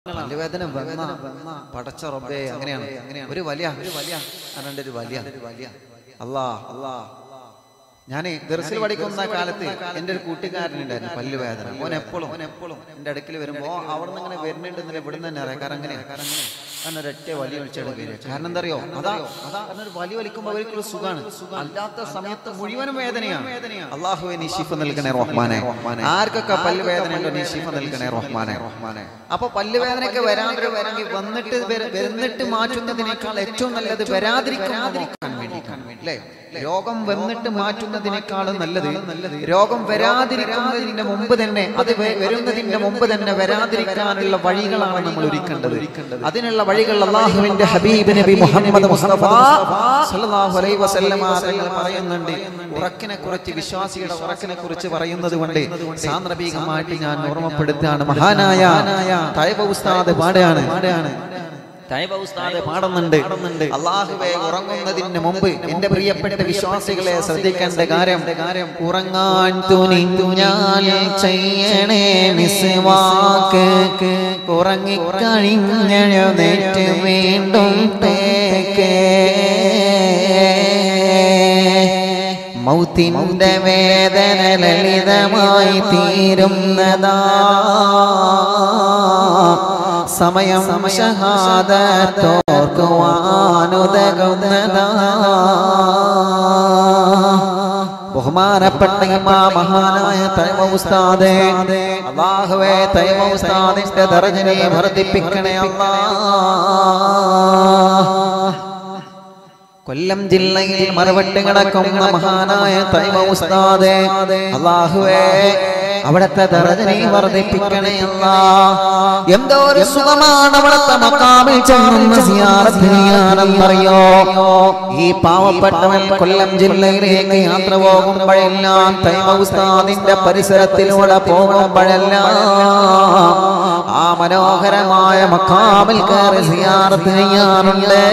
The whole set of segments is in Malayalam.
പല്ലുവേദന വന്ന പടച്ച റബ്ബേ അങ്ങനെയാണ് ഒരു വലിയ ഒരു വലിയ അരണ്ട് ഒരു വലിയ വലിയ അല്ലാ അല്ലാ ഞാൻ ദർസിൽ പഠിക്കുന്ന കാലത്ത് എൻ്റെ ഒരു കൂട്ടുകാരനുണ്ടായിരുന്നു പല്ലുവേദന ഓൻ എപ്പോഴും ഓൻ എപ്പോഴും എൻ്റെ അടുക്കൽ വരുമ്പോ അവിടെ നിന്ന് ഇങ്ങനെ വരുന്നുണ്ടെന്നില്ല ഇവിടുന്ന് തന്നെ അറിയാം കാരണം അങ്ങനെ കാരണം അങ്ങനെ ഒരൊറ്റ വലിയ വലിച്ചെടുക്കില്ല കാരണം എന്താ അറിയോ അതാ അതാ കാരണം ഒരു വലിയ വലിക്കുമ്പോൾ അവർക്കുള്ള സുഖാണ് അല്ലാത്ത സമയത്ത് മുഴുവനും വേദനയാണ് അള്ളാഹുവെ നീ ശിഫ നൽകണേ റഹ്മാനെ ആർക്കൊക്കെ പല്ല് വേദന ഉണ്ടോ നീ ശിഫ നൽകണേ റഹ്മാനെ റഹ്മാനെ അപ്പൊ പല്ല് വേദനയൊക്കെ വരാതെ വരാമെങ്കിൽ വന്നിട്ട് വര- വരുന്നിട്ട് മാറ്റുന്നതിനേക്കാൾ ഏറ്റവും നല്ലത് വരാതിരിക്കാതിരിക്കാൻ വേണ്ടിയിട്ടാണ് അല്ലേ രോഗം വന്നിട്ട് മാറ്റുന്നതിനേക്കാളും നല്ലത് രോഗം വരാതിരിക്കുന്നതിന്റെ മുമ്പ് തന്നെ അത് വ- വരുന്നതിന്റെ മുമ്പ് തന്നെ വരാതിരിക്കാനുള്ള വഴികളാണ് നമ്മൾ ഒരുക്കേണ്ടത് അതിനുള്ള വഴികൾ അള്ളാഹുവിന്റെ ഹബീബ് നബി മുഹമ്മദ് മുസ്തഫ സല്ലല്ലാഹു അലൈഹി വസല്ലമ തങ്ങൾ പറയുന്നുണ്ട് ഉറക്കിനെ കുറിച്ച് വിശ്വാസിയുടെ ഉറക്കിനെ കുറിച്ച് പറയുന്നത് കൊണ്ട് സാന്ദർഭികമായിട്ട് ഞാൻ ഓർമ്മപ്പെടുത്തുകയാണ് മഹാനായ തൈബ ഉസ്താദ് പാടുകയാണ് തൈബ ഉസ്താദ് പാടുന്നുണ്ട് അള്ളാഹുവെ ഉറങ്ങുന്നതിന് മുമ്പ് എന്റെ പ്രിയപ്പെട്ട വിശ്വാസികളെ ശ്രദ്ധിക്കേണ്ട കാര്യം കാര്യം ഉറങ്ങാൻ തുനിഞ്ഞു ഞാൻ ചെയ്യണേ മിസ്വാക്ക് ഉറങ്ങിക്കഴിഞ്ഞെഴുന്നേറ്റ് വീണ്ടും തേക്കേ മൗത്തിന്റെ വേദന ലളിതമായി തീരുന്നതാ സമയം ഷഹാദത്തോർക്കുവാനുതകുന്നതാ ബഹുമാനപ്പെട്ട ഇമാ മഹാനായ തൈമ ഉസ്താദേ അള്ളാഹുവേ തൈമ ഉസ്താദിന്റെ ദർജനെ വർദ്ധിപ്പിക്കണേ അല്ലാ കൊല്ലം ജില്ലയിൽ മറവട്ട് കിടക്കുന്ന മഹാനായ തൈമ ഉസ്താദേ അള്ളാഹുവേ അവിടത്തെ ദറജനെ വർദ്ധിപ്പിക്കണേ അല്ലാ എന്തോ ഒരു സുഖമാണ് അവിടത്തെ മക്കാമിൽ ചെന്നുന്ന സിയാറത്തിനെയാണെന്നറിയോ ഈ പാവപ്പെട്ടവൻ കൊല്ലം ജില്ലയിലേക്ക് യാത്ര പോകുമ്പോഴെല്ലാം തൈമ ഉസ്താദിന്റെ പരിസരത്തിലൂടെ പോകുമ്പോഴെല്ലാം ആ മനോഹരമായ മക്കാമിൽ കയറി സിയാറത്ത് ചെയ്യാറുണ്ട്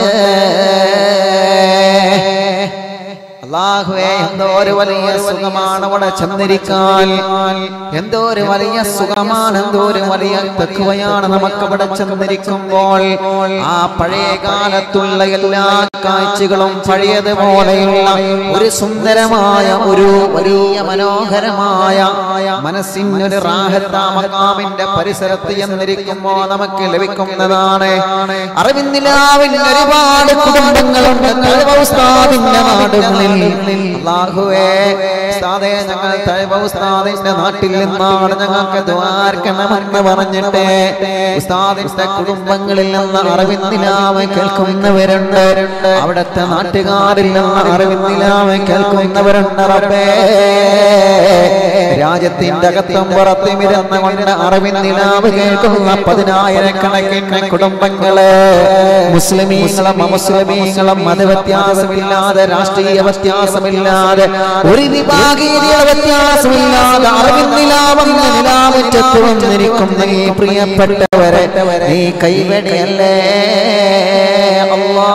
അള്ളാഹുവേ എന്തോ ഒരു വലിയ സുഖമാണ് അവിടെ ചെന്നിരിക്കാൻ എന്തോ ഒരു വലിയ സുഖമാണ് എന്തോ ഒരു വലിയ തെക്കുവയാണ് നമുക്ക് അവിടെ ചെന്നിരിക്കുമ്പോൾ ആ പഴയ കാലത്തുള്ള എല്ലാ കാഴ്ചകളും പഴയതുപോലെയുള്ള ഒരു സുന്ദരമായ ഒരു വലിയ മനോഹരമായ മനസ്സിനൊരു റാഹത്താമക്കാമിന്റെ പരിസരത്ത് എന്നിരിക്കുമ്പോ നമുക്ക് ലഭിക്കുന്നതാണ് അറിവിന്ദിലാവിന്റെ ഒരുപാട് കുടുംബങ്ങളുണ്ട് തഴവസ്ഥാദിന്റെ നാടുകളിൽ അള്ളാഹുവേ ഉസ്താദേ ഞങ്ങൾ തഴവസ്ഥാദിന്റെ നാട്ടിൽ നിന്നാണ് ഞങ്ങൾക്ക് ദ്വാർക്കണമെന്ന് പറഞ്ഞിട്ട് ഉസ്താദിന്റെ കുടുംബങ്ങളിൽ നിന്ന് അറിവിന്ദിലാവ് കേൾക്കുന്നവരുണ്ട് അവിടുത്തെ നാട്ടുകാരിൽ നിന്ന് അറിവിന്ദിലാവ് കേൾക്കുന്നവരുണ്ട് റബ്ബേ രാജ്യത്തിന്റെ അകത്തും പുറത്തും ഇരുന്ന് കൊണ്ട് അറിവിൻ നിലാവ് കേൾക്കുന്ന പതിനായിരക്കണക്കിന് കുടുംബങ്ങള് മുസ്ലിമീങ്ങളും അമുസ്ലിമീങ്ങളും മതവ്യത്യാസമില്ലാതെ രാഷ്ട്രീയ വ്യത്യാസമില്ലാതെ ഒരു വിഭാഗീയ വ്യത്യാസമില്ലാതെ അറിവിൻ നിലാവെന്ന നിലാവുറ്റത്ത് വന്നിരിക്കുന്ന ഈ പ്രിയപ്പെട്ടവരെ നീ കൈവടിയല്ലേ അല്ലാ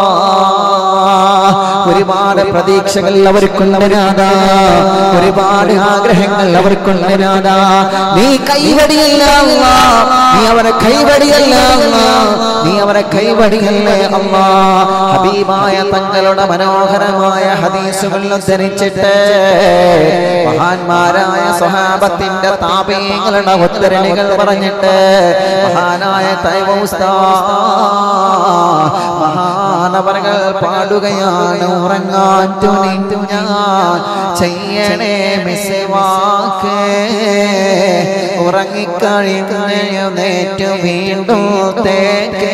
ഒരുപാട് പ്രതീക്ഷകൾ അവർക്കുള്ളവരാതാ ഒരുപാട് ആഗ്രഹങ്ങൾ അവർക്കുള്ളവരാതാ നീ കൈവടിയല്ല അല്ലാ. നീ അവരെ കൈവടിയല്ല അല്ലാ. നീ അവരെ കൈവടിയല്ലേ അമ്മാ ഹബീബായ തങ്ങളുടെ മനോഹരമായ ഹദീസുകൾ ഉദ്ധരിച്ചിട്ട് മഹാന്മാരായ സ്വഹാബത്തിന്റെ താപീങ്ങളുടെ ഉദ്ധരണികൾ പറഞ്ഞിട്ട് മഹാനായ തൈവൗസ്താ മഹാനവരകൾ പാടുകയാണ് ഉറങ്ങാൻ തുനിഞ്ഞു ഞാൻ ചെയ്യണേ മിസ്വാക്ക് ഉറങ്ങിക്കഴിഞ്ഞു നേറ്റു വീണ്ടും തേക്കേ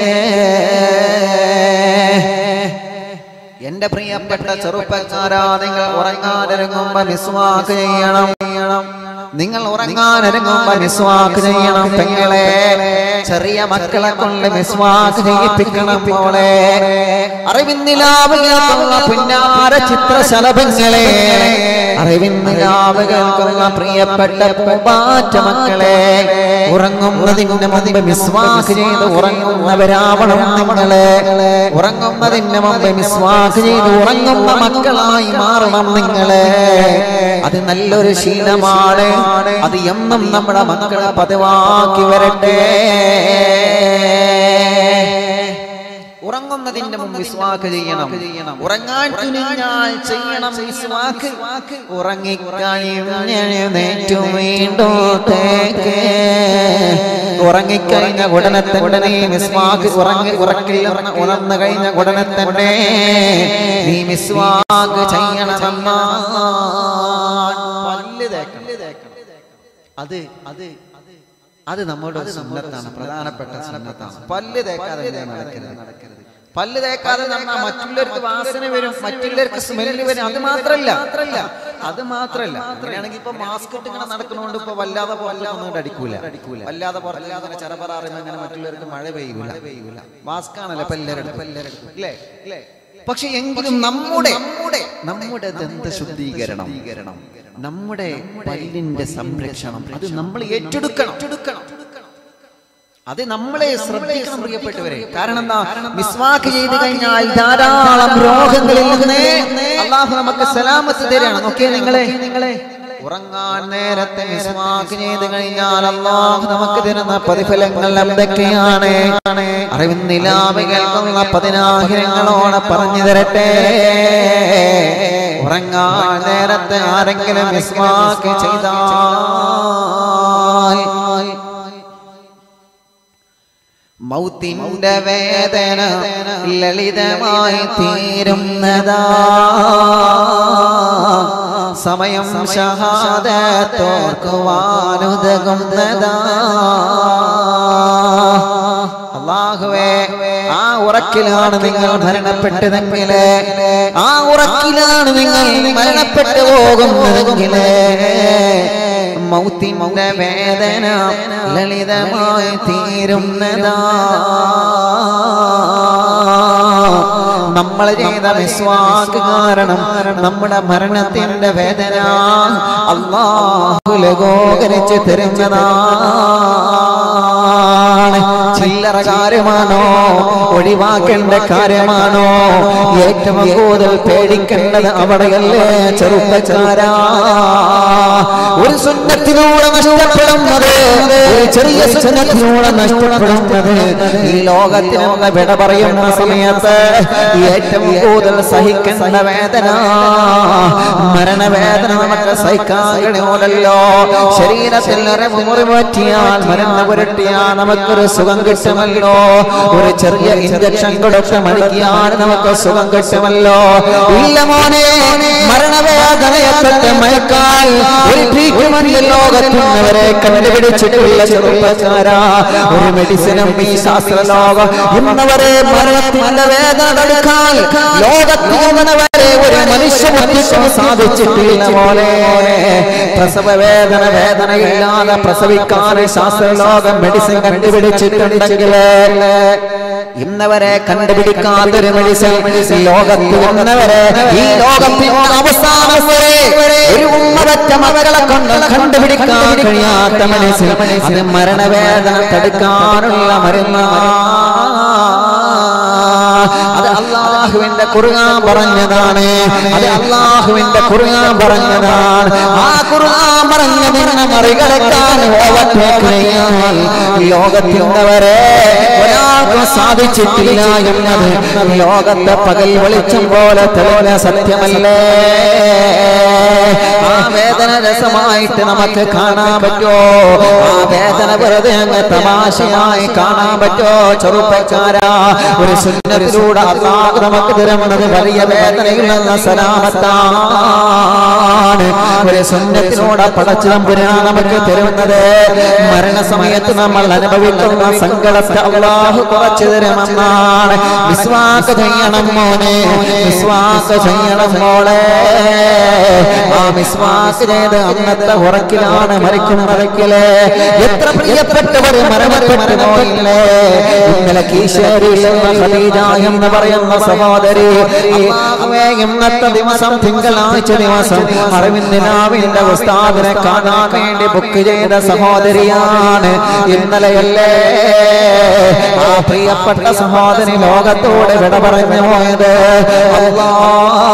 എന്റെ പ്രിയപ്പെട്ട ചെറുപ്പക്കാരാ നിങ്ങൾ ഉറങ്ങാനിറങ്ങുമ്പോ മിസ്വാക്ക് ചെയ്യണം ചെയ്യണം നിങ്ങൾ ഉറങ്ങാനിറങ്ങുമ്പോ മിസ്വാക്ക് ചെയ്യണം പെങ്ങളെ ചെറിയ മക്കളെ കൊണ്ട് മിസ്വാക്ക് ചെയ്യിപ്പിക്കണം മോളെ അറിവിന്നിലാവ് കേൾക്കുന്ന പുന്നാര ചിത്രശലഭങ്ങളെ അറിവിന്നിലാവ് കേൾക്കുന്ന പ്രിയപ്പെട്ട പൂമ്പാറ്റ മക്കളെ ഉറങ്ങുന്നതിന് മുമ്പ് മിസ്വാക്ക് ചെയ്ത് ഉറങ്ങുന്നവരാവണം നിങ്ങളെ ഉറങ്ങുന്നതിന് മുമ്പ് മിസ്വാക്ക് ചെയ്ത് ഉറങ്ങുന്ന മക്കളായി മാറണം നിങ്ങളെ അത് നല്ലൊരു ശീലമാണ് അത് എന്നും നമ്മുടെ മക്കളെ പതിവാക്കി വരട്ടെ ഉറങ്ങുന്നതിന്റെ മുമ്പ് വിസ്വാക്ക് ചെയ്യണം ഉറങ്ങാൻ തുനിഞ്ഞാൽ ചെയ്യണം വിസ്വാക്ക് ഉറങ്ങിക്കഴിഞ്ഞു വീണ്ടും തേക്ക് ഉറങ്ങിക്കഴിഞ്ഞ ഉടനെ തന്നെ മിസ്വാക്ക് ഉറങ്ങി ഉറക്കിൽ ഉണർന്നു കഴിഞ്ഞ ഉടനെ തന്നെ നീ മിസ്വാക്ക് ചെയ്യണമെന്ന പല്ല് തേക്കണം അത് അത് അത് നമ്മുടെ ഒരു സുന്നത്താണ് പ്രധാനപ്പെട്ട സുന്നത്താണ് പല്ല് തേക്കാതെ എങ്ങനെ നടക്കരുത് പല്ല് തേക്കാതെ നടന്നാൽ മറ്റുള്ളവർക്ക് വാസന വരും മറ്റുള്ളവർക്ക് സ്മെല്ല് വരും അത് മാത്രല്ല അത് മാത്രല്ല അങ്ങനെയാണെങ്കിൽ ഇപ്പൊ മാസ്ക് ഇട്ട് ഇങ്ങനെ നടക്കുന്നതുകൊണ്ട് ഇപ്പൊ വല്ലാതെ പുറത്തൊന്നും അടിക്കൂല വല്ലാതെ പുറത്തല്ലാതെ ചരപറാറുന്ന അങ്ങനെ മറ്റുള്ളവർക്ക് മഴ പെയ്യൂല പെയ്യൂല മാസ്ക് ആണല്ലോ ഇപ്പൊ എല്ലാവരും എല്ലാവരും അല്ലേ അല്ലേ പക്ഷെ എങ്കിലും നമ്മുടെ നമ്മുടെ നമ്മുടെ ദന്ത ശുദ്ധീകരണം നമ്മുടെ പല്ലിന്റെ സംരക്ഷണം അത് നമ്മൾ ഏറ്റെടുക്കണം അത് നമ്മളെ ശ്രദ്ധിക്കണം പ്രിയപ്പെട്ടവരെ കാരണം എന്താ മിസ്വാക്ക് ചെയ്ത് കഴിഞ്ഞാൽ ധാരാളം രോഗങ്ങളിൽ നിന്ന് അള്ളാഹു നമുക്ക് സലാമത്ത് തരാണ് നോക്കിയേ നിങ്ങളെ നിങ്ങളെ ഉറങ്ങാൻ നേരത്തെ മിസ്വാക്ക് ചെയ്ത് കഴിഞ്ഞാൽ അള്ളാഹു നമുക്ക് തരുന്ന പ്രതിഫലങ്ങൾ എന്തൊക്കെയാണ് അറിവിന്നിലാവ് കേൾക്കുന്ന പതിനായിരങ്ങളോട് പറഞ്ഞു തരട്ടെ ഉറങ്ങാൻ നേരത്തെ ആരെങ്കിലും മിസ്വാക്ക് ചെയ്താൽ മൗത്തിന്റെ വേദന ലളിതമായി തീരുന്നതാ സമയം ഷഹാദത്തോർക്കുവാനുതകുന്നതാ അള്ളാഹുവേ ആ ഉറക്കിലാണ് നിങ്ങൾ മരണപ്പെട്ടതെങ്കില് ആ ഉറക്കിലാണ് നിങ്ങൾ മരണപ്പെട്ടു പോകുന്നതെങ്കില് മൗത്തിന്റെ വേദന ലളിതമായി തീരുന്നതാ നമ്മൾ ചെയ്ത വിശ്വാസ കാരണം നമ്മുടെ മരണത്തിന്റെ വേദന അള്ളാഹു ലഘൂകരിച്ച് തരുന്നതാണ് ചില്ലറ കാര്യമാണോ ഒഴിവാക്കേണ്ട കാര്യമാണോ ഏറ്റവും കൂടുതൽ പേടിക്കേണ്ടത് അവിടെയല്ലേ ചെറുപ്പക്കാരാ ഒരു സുന്നത്തിലൂടെ നഷ്ടപ്പെടുന്നത് ഒരു ചെറിയ സുന്നത്തിലൂടെ നഷ്ടപ്പെടുന്നത് ഈ ലോകത്തിനൊന്ന് വിട പറയുന്ന സമയത്ത് ഏറ്റവും കൂടുതൽ സഹിക്കേണ്ട വേദന മരണവേദന നമുക്ക് സഹിക്കാൻ കഴിയൂലല്ലോ ശരീരത്തിൽ മുറി പറ്റിയാൽ മരുന്ന് പുരട്ടിയാൽ നമുക്കൊരു സുഖം കിട്ടുമല്ലോ ഒരു ചെറിയ ഇഞ്ചക്ഷൻ കൊടുത്ത് മടിക്കാൻ നമുക്ക് സുഖം കിട്ടുമല്ലോ ഇല്ല മോനെ മരണവേദനയെപ്പെട്ട് മയക്കാൽ ഒരു ട്രീറ്റ്മെന്റ് ലോകത്തുന്നവരെ കണ്ടുപിടിച്ചിട്ടുള്ള ചെറുപ്പക്കാരാ ഒരു മെഡിസിനും ഈ ശാസ്ത്ര ലോകം ഇന്നവരെ മരണത്തിന്റെ വേദന തടുക്കാൻ ലോകത്തുന്നവരെ ഒരു മനുഷ്യബുദ്ധിക്കും സാധിച്ചിട്ടില്ല പോലെ പ്രസവ വേദന വേദനയില്ലാതെ പ്രസവിക്കാൻ ശാസ്ത്ര ലോകം മെഡിസിൻ കണ്ടുപിടിച്ചിട്ടുണ്ടെങ്കിൽ ഇന്നവരെ കണ്ടുപിടിക്കാത്തൊരു മെഡിസിൻ ലോകത്ത് വന്നവരെ ഈ ലോകത്തിന്റെ അവസാനം വരെ ഒരു ഉമ്മതറ്റ മകളെ കൊണ്ട് കണ്ടുപിടിക്കാൻ കഴിയാത്ത മെഡിസിൻ അത് മരണവേദന തടുക്കാനുള്ള മരുന്നാ അത് അള്ളാഹുവിന്റെ കുറുകാൻ പറഞ്ഞതാണ് അത് അള്ളാഹുവിന്റെ കുറുകാൻ പറഞ്ഞതാണ് ആ കുറുകാൻ പറഞ്ഞതിനെ മറികടക്കാൻ ഓവർടേക്ക് ചെയ്യാൻ ലോകത്തിന്നവരെ ഒരാൾക്കും സാധിച്ചിട്ടില്ല എന്നത് ലോകത്തെ പകൽ വെളിച്ചം പോലെ തെളിഞ്ഞ സത്യമല്ലേ ആ വേദന രസമായിട്ട് നമുക്ക് കാണാൻ പറ്റോ ആ വേദന വെറുതെ അങ്ങ് തമാശയായി കാണാൻ പറ്റോ ചെറുപ്പക്കാരാ ഒരു സുന്നത്തിലൂടെ അള്ളാഹു നമുക്ക് തരുന്നത് വലിയ വേദനയിൽ നിന്ന് സലാമത്താണ് ഒരു സുന്നത്തിലൂടെ പടച്ചു തമ്പുരാൻ നമുക്ക് തരുന്നത് മരണസമയത്ത് നമ്മൾ അനുഭവിക്കുന്ന സങ്കടത്തെ അള്ളാഹു കുറച്ചു തരുമെന്നാണ് വിശ്വാസ ചെയ്യണം മോനെ വിശ്വാസ ചെയ്യണം മോളെ ആ വിശ്വാസ ചെയ്ത് അന്നത്തെ ഉറക്കിലാണ് മരിക്കുന്നതെങ്കില് എത്ര പ്രിയപ്പെട്ടവർ മരണപ്പെട്ടു പോയില്ലേ ഇന്നലെ കീശേരിയിൽ നിന്ന് ഖദീജ എന്ന് പറയുന്ന സഹോദരി അല്ലാഹുവേ ഇന്നത്തെ ദിവസം തിങ്കളാഴ്ച ദിവസം അറിവിന്ദിനാവിന്റെ ഉസ്താദിനെ കാണാൻ വേണ്ടി ബുക്ക് ചെയ്ത സഹോദരിയാണ് ഇന്നലെയല്ലേ ആ പ്രിയപ്പെട്ട സഹോദരി ലോകത്തോട് വിട പറഞ്ഞു പോയത് അല്ലാ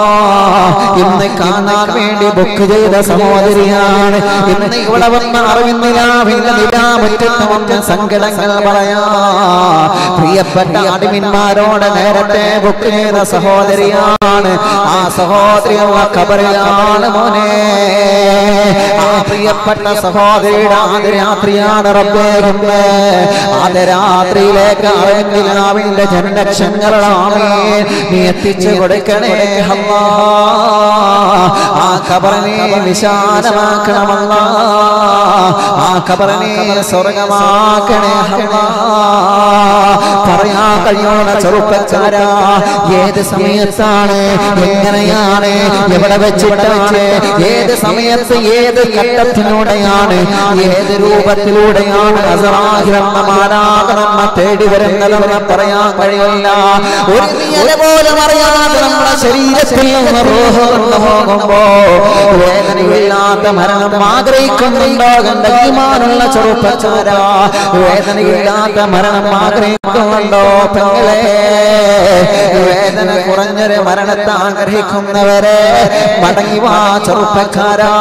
ഇന്ന് കാണാൻ വേണ്ടി ബുക്ക് ചെയ്ത സഹോദരിയാണ് ഇന്ന് ഇവിടെ വന്ന് അറിവിന്നിലാവിന്റെ നിലാമുറ്റത്ത് വന്ന് സങ്കടങ്ങൾ പറയാ പ്രിയപ്പെട്ട അടിമിന്മാരോട് നേരത്തെ ബുക്ക് ചെയ്ത സഹോദരിയാണ് ആ സഹോദരിയുള്ള കബറിലാണ് മോനെ ആ പ്രിയപ്പെട്ട സഹോദരിയുടെ ആദ്യ രാത്രിയാണ് റബ്ബേകുന്നത് ആദ്യ രാത്രിയിലേക്ക് അറിവിന്നിലാവിന്റെ ജനലക്ഷങ്ങളാണ് നീ എത്തിച്ചു കൊടുക്കണേ അല്ലാ ആ കബറിനെ വിശാലമാക്കണമല്ല ആ കബറിനെ സ്വർഗമാക്കണേ അല്ലാ പറയാൻ കഴിയുന്ന ചെറുപ്പക്കാരാ ഏത് സമയത്താണ് എങ്ങനെയാണ് എവിടെ വെച്ചിട്ടാണ് ഏത് സമയത്ത് ഏത് ഘട്ടത്തിലൂടെയാണ് ഏത് രൂപത്തിലൂടെയാണ് അസറാഹിറന്ന മാനാകണമെന്ന് തേടി വരുന്നതെന്ന് പറയാൻ കഴിയില്ല ഒരു നിഴല് പോലും അറിയാതെ നമ്മുടെ ശരീരത്തിൽ നിന്ന് റൂഹ് വന്നു പോകുമ്പോ വേദനയില്ലാത്ത മരണം ആഗ്രഹിക്കുന്നുണ്ടോ കണ്ട ഈമാനുള്ള ചെറുപ്പക്കാരാ വേദനയില്ലാത്ത മരണം ആഗ്രഹിക്കുന്നുണ്ടോ പെങ്ങളെ വേദന കുറഞ്ഞൊരു മരണത്തെ ആഗ്രഹിക്കുന്നവരെ മടങ്ങി വാ ചെറുപ്പക്കാരാ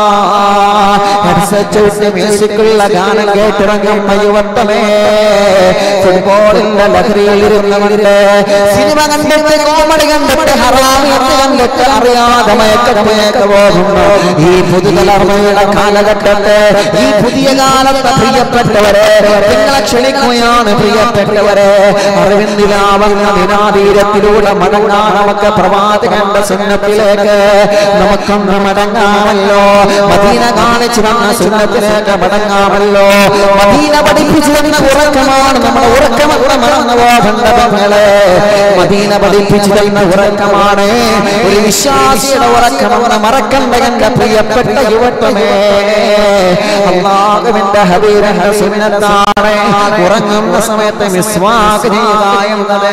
ഹെഡ്സെറ്റ് മ്യൂസിക്കുള്ള ഗാനം കേട്ടിറങ്ങുന്ന യുവത്വമേ ഫുട്ബോളിന്റെ ലഹരിയിൽ ഇരുന്നവരുടെ സിനിമ കണ്ടിട്ട് കോമഡി കണ്ടിട്ട് ഹറാമിയത്ത് കണ്ടിട്ട് അറിയാതെ മയക്കത്തേക്ക് പോകുന്നു ഈ പുതുതലമുറയുടെ കാലഘട്ടത്തെ ഈ പുതിയ കാലത്തെ പ്രിയപ്പെട്ടവരെ നിങ്ങളെ ക്ഷണിക്കുകയാണ് പ്രിയപ്പെട്ടവരെ അറിവിന്ദിലാവുന്ന ദിനാതീരത്തിലൂടെ മടങ്ങാൻ നമുക്ക് പ്രവാചകന്റെ സുന്നത്തിലേക്ക് നമുക്കൊന്ന് മടങ്ങാമല്ലോ മദീന കാണിച്ചു തന്ന സുന്നത്തിലേക്ക് മടങ്ങാമല്ലോ മദീന പഠിപ്പിച്ചു തന്ന ഉറക്കമാണ് നമ്മുടെ ഉറക്കമൊക്കെ മറന്നു പോകണ്ട പെങ്ങളെ മദീന പഠിപ്പിച്ചു തന്ന ഉറക്കമാണ് ഒരു വിശ്വാസിയുടെ ഉറക്കമെന്ന് മറക്കണ്ട എന്റെ പ്രിയപ്പെട്ട യുവത്വമേ അള്ളാഹുവിന്റെ ഹബീബിന്റെ സുന്നത്താണ് ഉറങ്ങുന്ന സമയത്ത് മിസ്വാക്ക് ചെയ്യുക എന്നത്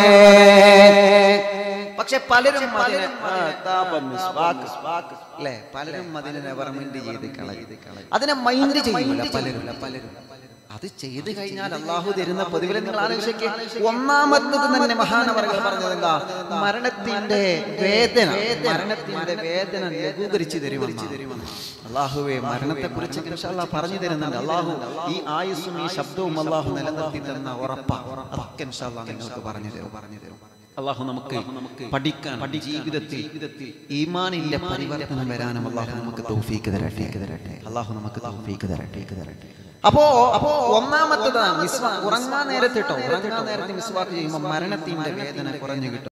പക്ഷെ പലരും അതിനെ ആ, താപം, മിസ്വാക്ക്, അല്ലേ പലരും അതിനെ നെവർ മൈൻഡ് ചെയ്ത് കളയും അതിനെ മൈൻഡ് ചെയ്യൂല പലരും പലരും അത് ചെയ്തു കഴിഞ്ഞാൽ അള്ളാഹു തരുന്ന പ്രതിഫലം നിങ്ങൾ ആലോചിക്ക് ഒന്നാമത്തത് തന്നെ മഹാനവർകൾ പറഞ്ഞത് എന്താ മരണത്തിന്റെ വേദന മരണത്തിന്റെ വേദന ലഘൂകരിച്ച് തരുമെന്ന് അള്ളാഹുവെ മരണത്തെ കുറിച്ച് പറഞ്ഞു തരുന്നുണ്ട് അള്ളാഹു ഈ ആയുസ്സും ഈ ശബ്ദവും അള്ളാഹു നിലനിർത്തി തന്ന ഉറപ്പാ അതൊക്കെ ഇൻഷാല്ലാ നിങ്ങൾക്ക് പറഞ്ഞു തരും പറഞ്ഞു തരും അള്ളാഹു നമുക്ക് പഠിക്കാൻ ജീവിതത്തിൽ ഈമാനിന്റെ പരിവർത്തനം വരാനും അള്ളാഹു നമുക്ക് തൗഫീക്ക് തരട്ടെ തരട്ടെ അള്ളാഹു നമുക്ക് തൗഫീക്ക് തരട്ടെ തരട്ടെ അപ്പോ അപ്പോ ഒന്നാമത്തതാണ് മിസ്വാ ഉറങ്ങാൻ നേരത്തിട്ടോ ഉറങ്ങാൻ നേരത്തെ മിസ്വാക്ക് ചെയ്യുമ്പോൾ മരണത്തിന്റെ വേദന കുറഞ്ഞു കിട്ടും